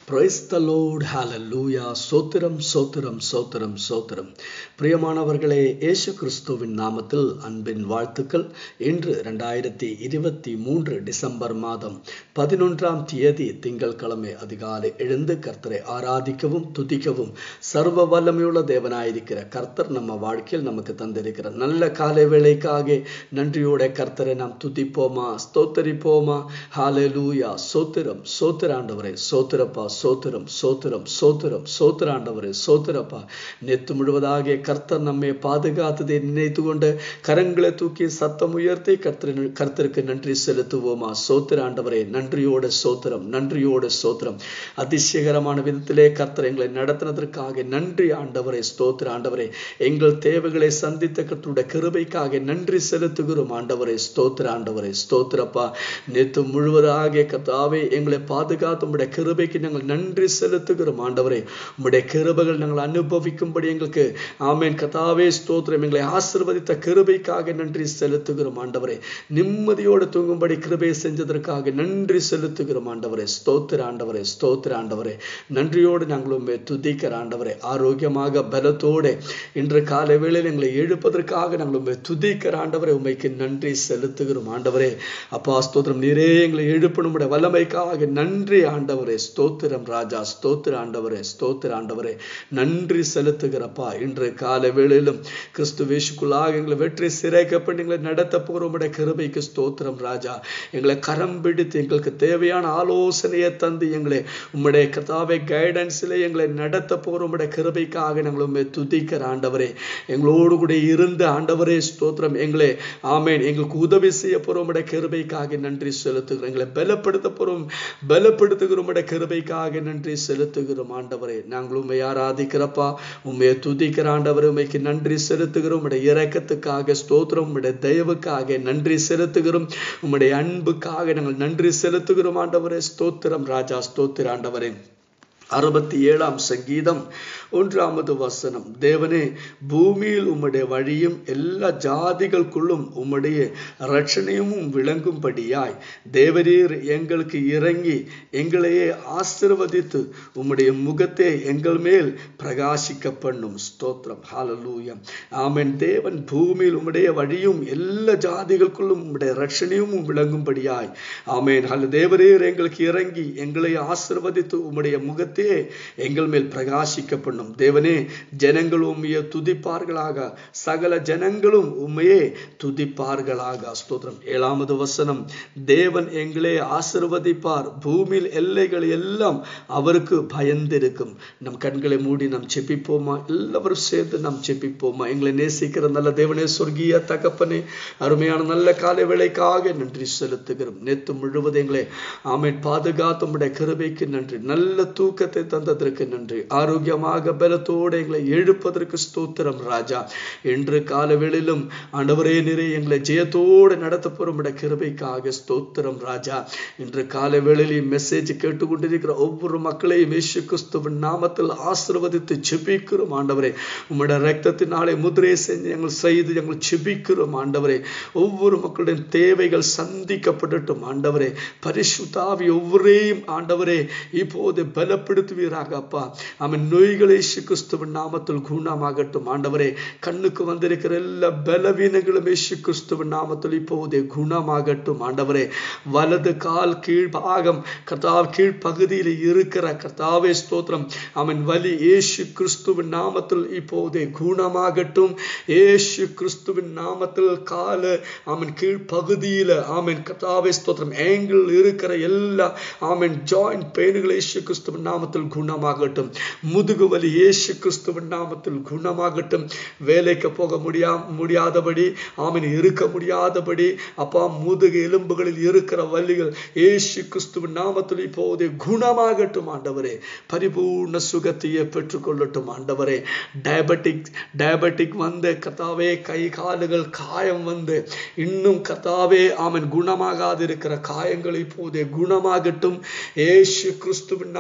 praise the load ஹalleluya சோத்திரம் சோத்திரம் சோத்திரம் சோத்திரம் பிரியமானவர்களே இயேசு கிறிஸ்துவின் நாமத்தில் அன்பின் வாழ்த்துக்கள் இன்று ரெண்டாயிரத்தி இருபத்தி மூன்று டிசம்பர் மாதம் பதினொன்றாம் தேதி திங்கட்கிழமை அதிகாலை எழுந்து கர்த்தரை ஆராதிக்கவும் துதிக்கவும் சர்வ வல்லமையுள்ள தேவனாயிருக்கிற கர்த்தர் நம்ம வாழ்க்கையில் நமக்கு தந்திருக்கிற நல்ல காலை வேளைக்காக நன்றியோட கர்த்தரை நாம் துதிப்போமா ஸ்தோத்தரிப்போமா ஹalleluya சோத்திரம் சோத்திராண்டவரே சோத்திரப்பா சோத்திரம் சோத்திரம் சோத்திரம் சோத்திராண்டவரே சோத்திரப்பா நெத்து முழுவதாக கர்த்தர் நம்மை பாதுகாத்ததை நினைத்து கொண்டு கரங்களை தூக்கி சத்தம் உயர்த்தி கர்த்தர் கர்த்தருக்கு நன்றி செலுத்துவோமா சோத்திராண்டவரே நன்றியோட சோத்திரம் நன்றியோட சோத்திரம் அதிசயகரமான விதத்திலே கர்த்தர் எங்களை நடத்தினதற்காக நன்றி ஆண்டவரே ஸ்தோத்திர ஆண்டவரே எங்கள் தேவைகளை சந்தித்த கர்த்தருடைய கிருபைக்காக நன்றி செலுத்துகிறோம் ஆண்டவரே ஸ்தோத்திர ஆண்டவரே ஸ்தோத்திரப்பா நேற்று முழுவதாக கர்த்தாவே எங்களை பாதுகாத்து உம்முடைய கிருபைக்கு நாங்கள் நன்றி செலுத்துகிறோம் ஆண்டவரே உம்முடைய கிருபைகள் நாங்கள் அனுபவிக்கும்படி எங்களுக்கு ஆமேன் கதாவே ஸ்தோத்திரம் எங்களை ஆசிர்வதித்த கிருபைக்காக நன்றி செலுத்துகிறோம் ஆண்டவரே நிம்மதியோடு தூங்கும்படி கிருபை செஞ்சதற்காக நன்றி செலுத்துகிறோம் ஆண்டவரே ஸ்தோத்திர ஆண்டவரே ஸ்தோத்திர ஆண்டவரே நன்றியோடு நாங்கள் உண்மை துதிக்கிற ஆண்டவரே ஆரோக்கியமாக பலத்தோடு இன்று காலை வேளையில் எங்களை எழுப்பதற்காக நாங்கள் உண்மை துதிக்கிற ஆண்டவரே உண்மைக்கு நன்றி செலுத்துகிறோம் ஆண்டவரே அப்பா ஸ்தோத்திரம் நீரே எங்களை எழுப்பணும் வல்லமைக்காக நன்றி ஆண்டவரே ஸ்தோத்திரம் ராஜா ஸ்தோத்திர ஆண்டவரே ஸ்தோத்திர ஆண்டவரே நன்றி செலுத்துகிறப்பா இன்று காலை வேளையிலும் கிறிஸ்து வேஷுக்குள்ளாக எங்களை வெற்றி சிறைக்கப்பட்டு எங்களை நடத்த போகிற உடைய கிருபைக்கு ஸ்தோத்திரம் ராஜா எங்களை கரம் பிடித்து எங்களுக்கு தேவையான ஆலோசனையை தந்து எங்களை உம்முடைய கதாவை கைடன்ஸில் எங்களை நடத்த போகிற உடைய கிருபைக்காக நாங்கள் உண்மை துதிக்கிற ஆண்டவரே எங்களோடு கூட இருந்த ஆண்டவரே ஸ்தோத்திரம் எங்களை ஆமேன் எங்களுக்கு உதவி செய்ய போகிற உடைய கிருபைக்காக நன்றி செலுத்துகிறோம் எங்களை பலப்படுத்த போகிறோம் பலப்படுத்துகிற உடைய கிருபைக்காக நன்றி செலுத்துகிறோம் ஆண்டவரே நாங்கள் உண்மை ஆராதிக்கிறப்பா உண்மையை துதிக்கிற ஆண்டவரே உண்மைக்கு நன்றி செலுத்துகிறோம் உடைய இரக்கத்துக்காக ஸ்தோத்திரம் உடைய தயவுக்காக நன்றி செலுத்துகிறோம் உம்முடைய அன்புக்காக நாங்கள் நன்றி செலுத்துகிறோம் ஆண்டவரே ஸ்தோத்திரம் ராஜா ஸ்தோத்திர ஆண்டவரே அறுபத்தி ஏழாம் சங்கீதம் ஒன்றாமது வசனம் தேவனே பூமியில் உம்முடைய வழியும் எல்லா ஜாதிகளுக்குள்ளும் உம்முடைய ரட்சணையும் விளங்கும்படியாய் தேவரீர் எங்களுக்கு இறங்கி எங்களையே ஆசிர்வதித்து உம்முடைய முகத்தை எங்கள் மேல் பிரகாசிக்க பண்ணும் ஸ்தோத்திரம் ஹாலலூயம் ஆமென் தேவன் பூமியில் உம்முடைய வழியும் எல்லா ஜாதிகளுக்குள்ளும் உம்முடைய ரட்சணையும் விளங்கும்படியாய் ஆமேன் ஹல தேவரீர் எங்களுக்கு இறங்கி எங்களை ஆசிர்வதித்து உம்முடைய முகத்தை எங்கள் மேல் பிரகாசிக்க பண்ணும் தேவனே ஜனங்கள் உண்மையை துதிப்பார்களாக சகல ஜனங்களும் உண்மையே துதிப்பார்களாக ஸ்தோத்திரம் ஏழாமது வசனம் தேவன் எங்களே ஆசிர்வதிப்பார் பூமியில் எல்லைகள் எல்லாம் அவருக்கு பயந்திருக்கும் நம் கண்களை மூடி நாம் செப்பிப்போமா எல்லாரும் சேர்ந்து நாம் செப்பிப்போமா எங்களை நேசிக்கிற நல்ல தேவனே சொர்க்கிய தகப்பனே அருமையான நல்ல காலை வேலைக்காக நன்றி செலுத்துகிறோம் நேற்று முழுவதும் எங்களை ஆமை பாதுகாத்து உடைய கிருபைக்கு நன்றி நல்ல தூக்கத்தை தந்ததற்கு நன்றி ஆரோக்கியமாக பலத்தோடு எங்களை எழுப்பதற்கு ஸ்தோத்திரம் ராஜா என்று காலவேளிலும் ஆண்டவரே நிறைய எங்களை ஜெயத்தோடு நடத்த போறோம் கிருபைக்காக ஸ்தோத்திரம் ராஜா இன்று கால வேளையில் மெசேஜ் கேட்டுக்கொண்டிருக்கிற ஒவ்வொரு மக்களையும் இயேசு கிறிஸ்துவின் நாமத்தில் ஆசிர்வதித்து செபிக்கிறோம் ஆண்டவரே உம்முடைய ரத்தத்தினாலே முதிரை செஞ்சு எங்கள் செய்து எங்கள் செபிக்கிறோம் ஆண்டவரே ஒவ்வொரு மக்களுடைய தேவைகள் சந்திக்கப்படட்டும் ஆண்டவரே பரிசுத்தாவி ஒவ்வொரையும் ஆண்டவரே இப்போது பலப்படுத்துவீராக அப்பா அவன் நோய்களை கிறிஸ்துவின் நாமத்தில் குணமாகட்டும் ஆண்டவரே கண்ணுக்கு வந்திருக்கிற எல்லா பலவீனங்களும் இயேசு கிறிஸ்துவின் நாமத்தில் இப்போதே குணமாகட்டும் ஆண்டவரே வலது கால் கீழ்பாகம் கர்த்தாவ் கீழ்ப்பகுதியில் இருக்கிற கர்த்தாவே ஸ்தோத்திரம் அவன் வலி இயேசு கிறிஸ்துவின் நாமத்தில் இப்போதே குணமாகட்டும் இயேசு கிறிஸ்துவின் நாமத்தில் கால அவன் கீழ்ப்பகுதியில் ஆமன் கர்த்தாவே ஸ்தோத்திரம் ஏங்கிள் இருக்கிற எல்லா ஆமன் ஜாயிண்ட் பெயின்கள் இயேசு கிறிஸ்துவின் நாமத்தில் குணமாகட்டும் முதுகு வலி இயேசு கிறிஸ்துவின் நாமத்தில் குணமாகட்டும் வேலைக்கு போக முடியா முடியாதபடி ஆமன் இருக்க முடியாதபடி அப்பா முதுகு எலும்புகளில் இருக்கிற வலிகள் இயேசு கிறிஸ்துவின் நாமத்தில் இப்போதே குணமாகட்டும் ஆண்டவரே பரிபூர்ண சுகத்தையே பெற்றுக்கொள்ளட்டும் ஆண்டவரே டயபெட்டிக் டயபெட்டிக் வந்து கத்தாவே கை காலுகள் காயம் வந்து இன்னும் கத்தாவே ஆமன் குணமாகாது இருக்கிற காயங்கள் இப்போதே குணமாகட்டும் ஏசு கிறிஸ்துவின் நாமத்தில் கத்த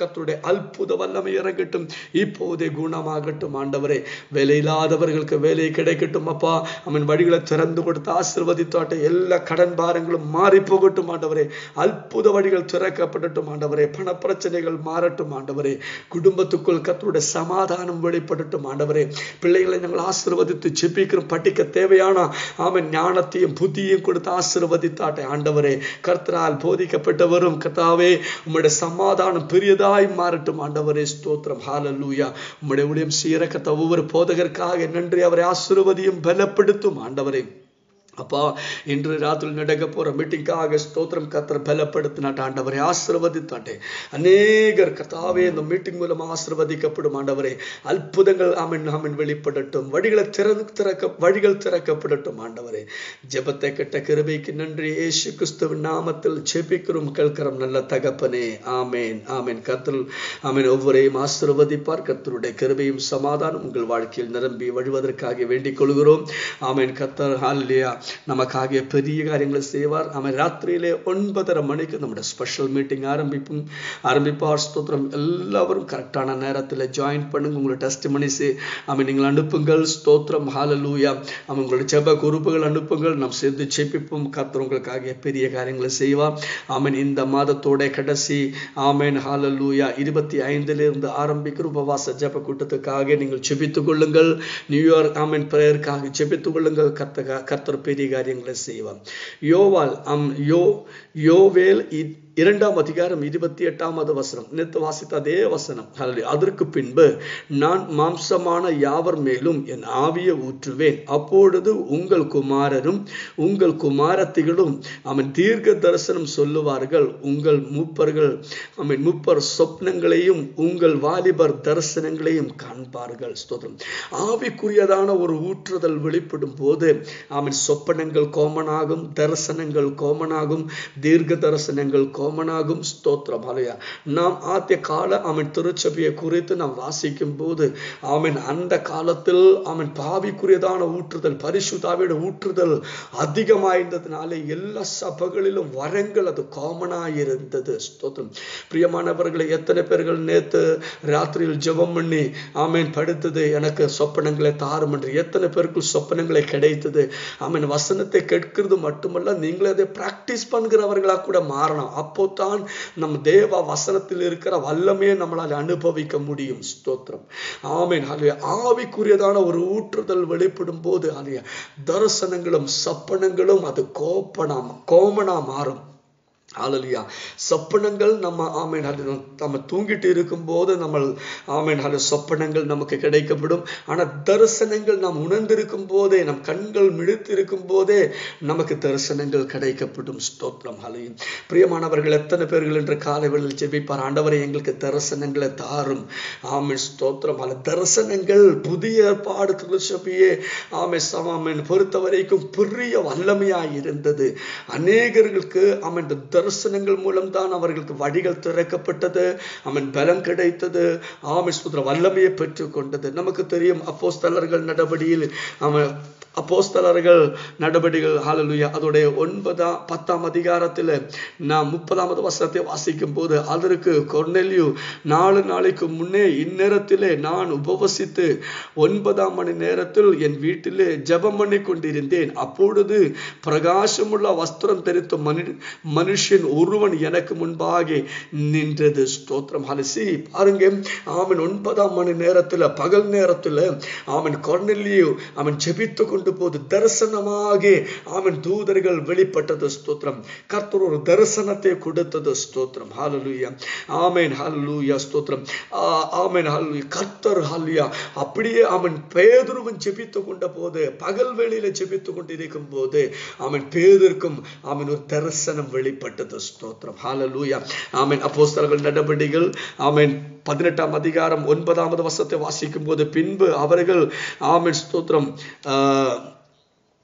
கர்த்தருடைய அற்புத வல்லமை இறங்கட்டும் இப்போதே குணமாகட்டும் ஆண்டவரே வேலையில்லாதவர்களுக்கு வேலை கிடைக்கட்டும் அப்பா அவன் வழிகளை திறந்து கொடுத்து ஆசிர்வதித்தாட்ட எல்லா கடன் பாரங்களும் மாறி போகட்டும் ஆண்டவரே அற்புத வழிகள் திறக்கப்படட்டும் ஆண்டவரே பண பிரச்சனைகள் மாறட்டும் ஆண்டவரே குடும்பத்துக்குள் கர்த்தருடைய சமாதானம் வெளிப்படட்டும் ஆண்டவரே பிள்ளைகளை நாங்கள் ஆசீர்வதித்து ஜெபிக்கிறோம் படிக்க தேவையான அவன் ஞானத்தையும் புத்தியையும் கொடுத்து ஆசீர்வதித்தாட்டை ஆண்டவரே கர்த்தரால் போதிக்கப்பட்டவரும் கர்த்தாவே உம்முடைய சமாதானம் பெரியதாய் மாறட்டும் ஆண்டவரே ஸ்தோத்திரம் ஹalleluya உம்முடைய ஊழியம் சீர கர்த்தா ஒவ்வொரு போதகருக்காக நன்றி அவரை ஆசீர்வதியும் பலப்படுத்தும் ஆண்டவரே அப்பா இன்று ராத்திரி நடக்க போற மீட்டிங்காக ஸ்தோத்திரம் கத்தர் பலப்படுத்தினாட்ட ஆண்டவரை ஆசிர்வதித்தாட்டே அநேகர் கத்தாவே இந்த மீட்டிங் மூலம் ஆசிர்வதிக்கப்படும் ஆண்டவரே அற்புதங்கள் ஆமன் ஆமன் வெளிப்படட்டும் வழிகளை திறந்து திறக்க வழிகள் திறக்கப்படட்டும் ஆண்டவரே ஜெபத்தை கெட்ட கிருபைக்கு நன்றி இயேசு கிறிஸ்துவின் நாமத்தில் ஜெபிக்கிறோம் கேட்கிறோம் நல்ல தகப்பனே ஆமேன் ஆமேன் கத்தல் ஆமேன் ஒவ்வொரையும் ஆசிர்வதிப்பார் கத்தருடைய கிருபையும் சமாதானம் உங்கள் வாழ்க்கையில் நிரம்பி வழுவதற்காக வேண்டிக் கொள்கிறோம் ஆமேன் கத்தர் ஹாலியா நமக்காக பெரிய காரியங்களை செய்வார் அவன் ராத்திரியிலே ஒன்பதரை மணிக்கு நம்முடைய ஸ்பெஷல் மீட்டிங் ஆரம்பிப்போம் ஆரம்பிப்பார் ஸ்தோத்திரம் எல்லாரும் கரெக்டான நேரத்தில் ஜாயின் பண்ணுங்க உங்களோட டெஸ்ட் மணிஸு அவன் நீங்கள் அனுப்புங்கள் ஸ்தோத்திரம் ஹாலலூயா அவன் உங்களோட ஜெப குறிப்புகள் அனுப்புங்கள் நாம் சேர்ந்து ஜெபிப்போம் கர்த்தர் உங்களுக்காக பெரிய காரியங்களை செய்வார் ஆமன் இந்த மாதத்தோட கடைசி ஆமேன் ஹாலலூயா இருபத்தி ஐந்திலிருந்து ஆரம்பிக்கிற உபவாச ஜெப கூட்டத்துக்காக நீங்கள் ஜெபித்துக் கொள்ளுங்கள் நியூயார்க் ஆமன் பிரேயருக்காக ஜெபித்துக் கொள்ளுங்கள் கர்த்தக கர்த்தர் பெரிய காரியங்களை செய்வார் யோவால் அம் யோ யோவேல் இரண்டாம் அதிகாரம் இருபத்தி எட்டாவது வசனம் நேற்று வாசித்த அதே வசனம் அதற்கு பின்பு நான் மாம்சமான யாவர் மேலும் என் ஆவிய ஊற்றுவேன் அப்பொழுது உங்கள் குமாரரும் உங்கள் குமாரத்திகளும் அவன் தீர்க்க தரிசனம் சொல்லுவார்கள் உங்கள் மூப்பர்கள் அவன் மூப்பர் சொப்னங்களையும் உங்கள் வாலிபர் தரிசனங்களையும் காண்பார்கள் ஸ்தோத்திரம் ஆவிக்குரியதான ஒரு ஊற்றுதல் வெளிப்படும் போது அவன் சொப்பனங்கள் கோமனாகும் தரிசனங்கள் கோமனாகும் தீர்க்க தரிசனங்கள் கோமனாகும் ஸ்தோத்திரம் அலையா நாம் ஆத்திய கால அவன் திருச்சபையை குறித்து நாம் வாசிக்கும் போது அவன் அந்த காலத்தில் அவன் பாவிக்குரியதான ஊற்றுதல் பரிசுதாவிட ஊற்றுதல் அதிகமாயிருந்ததுனால எல்லா சபைகளிலும் வரங்கள் அது காமனாயிருந்தது ஸ்தோத்திரம் பிரியமானவர்களை எத்தனை பேர்கள் நேத்து ராத்திரியில் ஜெபம் பண்ணி ஆமேன் படுத்தது எனக்கு சொப்பனங்களை தாரும் என்று எத்தனை பேருக்கு சொப்பனங்களை கிடைத்தது ஆமேன் வசனத்தை கேட்கிறது மட்டுமல்ல நீங்களே அதை பிராக்டிஸ் பண்ணுகிறவர்களா கூட மாறணும் அப்போ தான் நம் தேவ வசனத்தில் இருக்கிற வல்லமே நம்மளால் அனுபவிக்க முடியும் ஸ்தோத்திரம் ஆமேன் அலைய ஆவிக்குரியதான ஒரு ஊற்றுதல் வெளிப்படும் போது அலைய தரிசனங்களும் சப்பனங்களும் அது கோப்பனா கோமனா மாறும் ஆலலியா சொப்பனங்கள் நம்ம ஆமேன் அது நம்ம தூங்கிட்டு இருக்கும் போது நம்ம ஆமேன் அது சொப்பனங்கள் நமக்கு கிடைக்கப்படும் ஆனால் தரிசனங்கள் நாம் உணர்ந்திருக்கும் போதே நம் கண்கள் மிழுத்து இருக்கும் போதே நமக்கு தரிசனங்கள் கிடைக்கப்படும் ஸ்தோத்திரம் அலையும் பிரியமானவர்கள் எத்தனை பேர்கள் என்ற காலைகளில் ஜெபிப்பார் ஆண்டவரை எங்களுக்கு தரிசனங்களை தாரும் ஆமேன் ஸ்தோத்திரம் அல்ல தரிசனங்கள் புதிய ஏற்பாடு திருச்சபையே ஆமே சமாமன் பொறுத்த வரைக்கும் பெரிய வல்லமையாய் இருந்தது அநேகர்களுக்கு ஆமன் தரிசனங்கள் மூலம் தான் அவர்களுக்கு வழிகள் திறக்கப்பட்டது அவன் பலம் கிடைத்தது ஆமை சுத்திர வல்லமையை பெற்றுக் கொண்டது நமக்கு தெரியும் அப்போஸ்தலர்கள் நடவடியில் அவன் அப்போஸ்தலர்கள் நடவடிக்கைகள் ஹாலலுயா அதோடைய ஒன்பதாம் பத்தாம் அதிகாரத்தில் நான் முப்பதாவது வசனத்தை வாசிக்கும் போது அதற்கு கொர்னெல்யூ நாலு நாளைக்கு முன்னே இந்நேரத்திலே நான் உபவசித்து ஒன்பதாம் மணி நேரத்தில் என் வீட்டிலே ஜபம் பண்ணி கொண்டிருந்தேன் அப்பொழுது பிரகாசமுள்ள வஸ்திரம் தெரித்த மனு மனுஷன் ஒருவன் எனக்கு முன்பாக நின்றது ஸ்தோத்திரம் ஹலசி பாருங்க அவன் ஒன்பதாம் மணி நேரத்துல பகல் நேரத்துல அவன் கொர்னெல்லியு அவன் ஜெபித்து கொண்டு போது தரிசனமாக அவன் தூதர்கள் வெளிப்பட்டது ஸ்தோத்திரம் கர்த்தர் ஒரு தரிசனத்தை கொடுத்தது ஸ்தோத்திரம் ஹalleluya ஆமென் ஹalleluya ஸ்தோத்திரம் ஆமென் ஹalleluya கர்த்தர் ஹalleluya அப்படியே அவன் பேதுருவன் ஜெபித்து கொண்ட போது பகல் வேளையில ஜெபித்து கொண்டிருக்கும் போது அவன் பேதருக்கும் அவன் ஒரு தரிசனம் வெளிப்பட்டது ஸ்தோத்திரம் ஹalleluya ஆமென் அப்போஸ்தலர்கள் நடவடிக்கைகள் ஆமென் பதினெட்டாம் அதிகாரம் ஒன்பதாவது வசத்தை வாசிக்கும் போது பின்பு அவர்கள் ஆமென் ஸ்தோத்திரம் ஆஹ்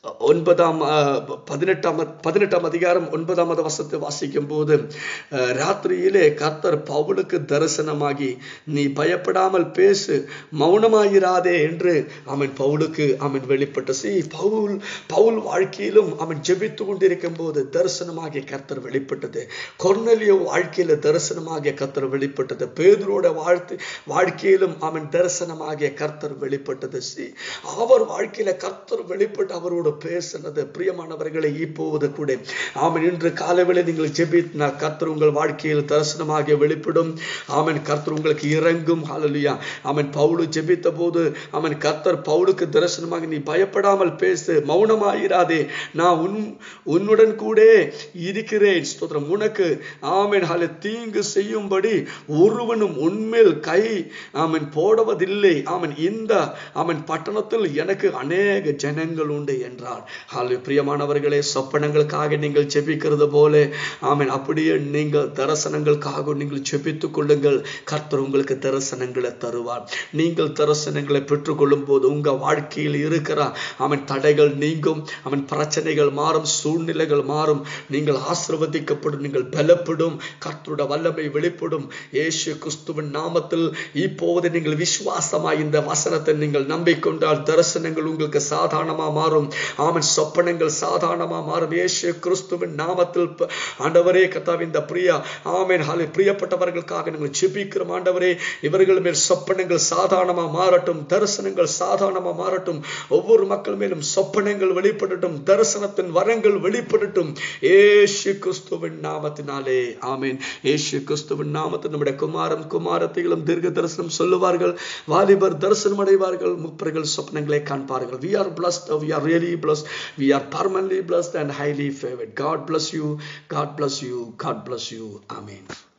ஒன்பதாம் அஹ், பதினெட்டாம் பதினெட்டாம் அதிகாரம் ஒன்பதாம் வசத்தை வாசிக்கும் போது அஹ், ராத்திரியிலே கர்த்தர் பவுலுக்கு தரிசனமாகி நீ பயப்படாமல் பேசு மௌனமாயிராதே என்று அவன் பவுலுக்கு அவன் வெளிப்பட்ட சி பவுல் பவுல் வாழ்க்கையிலும் அவன் ஜெபித்து கொண்டிருக்கும் போது தரிசனமாகிய கர்த்தர் வெளிப்பட்டது கொர்நலியோ வாழ்க்கையில தரிசனமாகிய கர்த்தர் வெளிப்பட்டது பேதுரோட வாழ்த்து வாழ்க்கையிலும் அவன் தரிசனமாகிய கர்த்தர் வெளிப்பட்டது சி அவர் வாழ்க்கையில கர்த்தர் வெளிப்பட்டு அவரோடு பேசினது பிரியமானவர்களை இப்போது கூட ஆமன் இன்று காலைவேளை நீங்கள் ஜெபித்தினால் கர்த்தர் உங்கள் வாழ்க்கையில் தரிசனமாக வெளிப்படும் ஆமன் கர்த்தர் உங்களுக்கு இறங்கும் ஹalleluya அவன் பவுலு ஜெபித்த போது அவன் கர்த்தர் பவுலுக்கு தரிசனமாக நீ பயப்படாமல் பேசு மௌனமாயிராதே நான் உன் உன்னுடன் கூட இருக்கிறேன் ஸ்தோத்திரம் உனக்கு ஆமென் ஹalleluya தீங்கு செய்யும்படி ஒருவனும் உன்மேல் கை ஆமென் போடுவதில்லை ஆமென் இந்த அவன் பட்டணத்தில் எனக்கு அநேக ஜனங்கள் உண்டு என்றார் ஹalleluya பிரியமானவர்களே சொப்பனங்களுக்காக நீங்கள் ஜெபிக்கிறது போல ஆமென் அப்படியே நீங்கள் தரிசனங்களுக்காக நீங்கள் ஜெபித்துக் கொள்ளுங்கள் கர்த்தர் உங்களுக்கு தரிசனங்களை தருவார் நீங்கள் தரிசனங்களை பெற்றுக்கொள்ளும் போது உங்க வாழ்க்கையில் இருக்கிற அவன் தடைகள் நீங்கும் அவன் பிரச்சனைகள் மாறும் சூழ்நிலைகள் மாறும் நீங்கள் ஆசிர்வதிக்கப்படும் நீங்கள் பலப்படும் கர்த்தருடைய வல்லமை வெளிப்படும் இயேசு கிறிஸ்துவின் நாமத்தில் இப்போது நீங்கள் விசுவாசமாய் இந்த வசனத்தை நீங்கள் நம்பிக்கொண்டால் தரிசனங்கள் உங்களுக்கு சாதாரணமா மாறும் ஆமன் சொப்பனங்கள் சாதாரணமா மாறும் இயேசு கிறிஸ்துவின் நாமத்தில் ப- ஆண்டவரே கத்தாவின் இந்த பிரியா ஆமென் ஹாலே பிரியப்பட்டவர்களுக்காக நீங்கள் ஜெபிக்கிறோம் ஆண்டவரே இவர்கள் மேல் சொப்பனங்கள் சாதாரணமா மாறட்டும் தரிசனங்கள் சாதாரணமா மாறட்டும் ஒவ்வொரு மக்கள் மேலும் சொப்பனங்கள் வெளிப்படட்டும் தரிசனத்தின் வரங்கள் வெளிப்படட்டும் ஏசு கிறிஸ்துவின் நாமத்தினாலே ஆமென் ஏசு கிறிஸ்துவின் நாமத்தில் நம்முடைய குமாரன் குமாரத்திகளும் தீர்க்க தரிசனம் சொல்லுவார்கள் வாலிபர் தரிசனம் அடைவார்கள் முப்பர்கள் சொப்னங்களை காண்பார்கள் we are blessed we are really blessed we are permanently blessed and highly favored god bless you god bless you god bless you amen